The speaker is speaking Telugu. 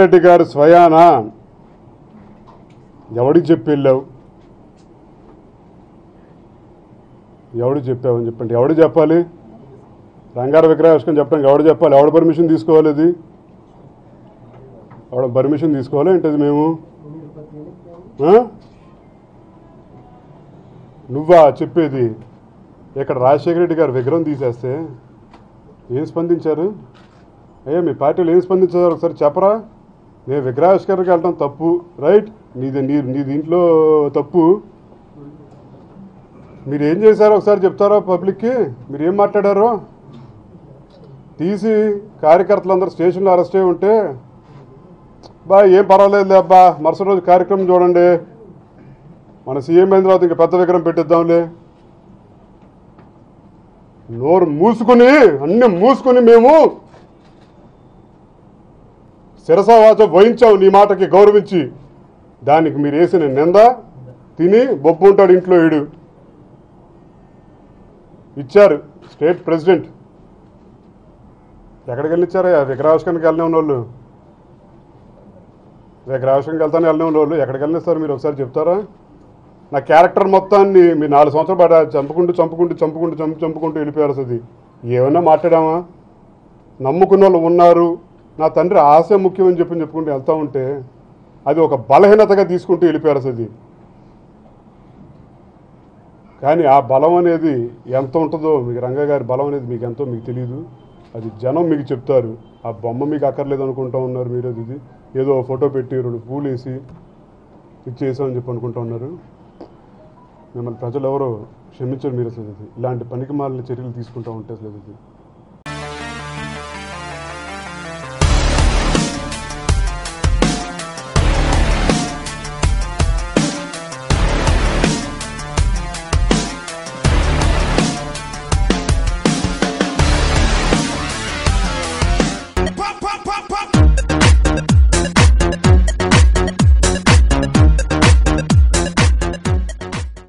రెడ్డి గారు స్వయాన ఎవడికి చెప్పి వెళ్ళావు ఎవడు చెప్పావని చెప్పండి ఎవడు చెప్పాలి రంగార విగ్రహావిష్కరణ చెప్పడానికి ఎవడు చెప్పాలి ఎవడు పర్మిషన్ తీసుకోవాలి అది ఎవడ పర్మిషన్ తీసుకోవాలి ఏంటది మేము ఆ? నువ్వా చెప్పేది ఇక్కడ రాజశేఖర రెడ్డి గారు విగ్రహం తీసేస్తే ఏం స్పందించారు అయ్యా మీ పార్టీలు ఏం స్పందించారు ఒకసారి చెప్పరా నేను విగ్రహావిష్కరణకి వెళ్ళడం తప్పు రైట్ నీది నీ నీ దీంట్లో తప్పు మీరు ఏం చేశారో ఒకసారి చెప్తారా పబ్లిక్కి మీరు ఏం మాట్లాడారో తీసి కార్యకర్తలందరూ స్టేషన్లో అరెస్ట్ అయి ఉంటే బా ఏం పర్వాలేదు అబ్బా మరుసటి రోజు కార్యక్రమం చూడండి మన సీఎం అయిన తర్వాత ఇంకా పెద్ద విగ్రహం పెట్టిద్దాంలే నోరు మూసుకుని అన్ని మూసుకుని మేము శిరసావాచ వహించావు నీ మాటకి గౌరవించి దానికి మీరు వేసిన నింద తిని బొబ్బు ఉంటాడు ఇంట్లో ఈడు ఇచ్చారు స్టేట్ ప్రెసిడెంట్ ఎక్కడికి వెళ్ళిచ్చారా విగ్రహావిష్కరణకి వెళ్ళిన వాళ్ళు విగ్రహావిష్కరణకి వెళ్తానే వెళ్ళిన వాళ్ళు ఎక్కడికి వెళ్ళిస్తారు మీరు ఒకసారి చెప్తారా నా క్యారెక్టర్ మొత్తాన్ని మీరు నాలుగు సంవత్సరాలు పాటు చంపుకుంటూ చంపుకుంటూ చంపుకుంటూ చంపు చంపుకుంటూ వెళ్ళిపోయారు అది ఏమన్నా మాట్లాడామా నమ్ముకున్న వాళ్ళు ఉన్నారు నా తండ్రి ఆశ ముఖ్యం అని చెప్పి చెప్పుకుంటూ వెళ్తా ఉంటే అది ఒక బలహీనతగా తీసుకుంటూ వెళ్ళిపోయారు అది కానీ ఆ బలం అనేది ఎంత ఉంటుందో మీకు రంగా గారి బలం అనేది మీకు ఎంతో మీకు తెలియదు అది జనం మీకు చెప్తారు ఆ బొమ్మ మీకు అక్కర్లేదు అనుకుంటా ఉన్నారు మీరు అది ఇది ఏదో ఫోటో పెట్టి రెండు పూలు వేసి ఇచ్చేసామని చెప్పి అనుకుంటా ఉన్నారు మిమ్మల్ని ప్రజలు ఎవరో క్షమించరు మీరు అసలు ఇది ఇలాంటి పనికి మాలిన చర్యలు తీసుకుంటూ ఉంటే అసలు ఇది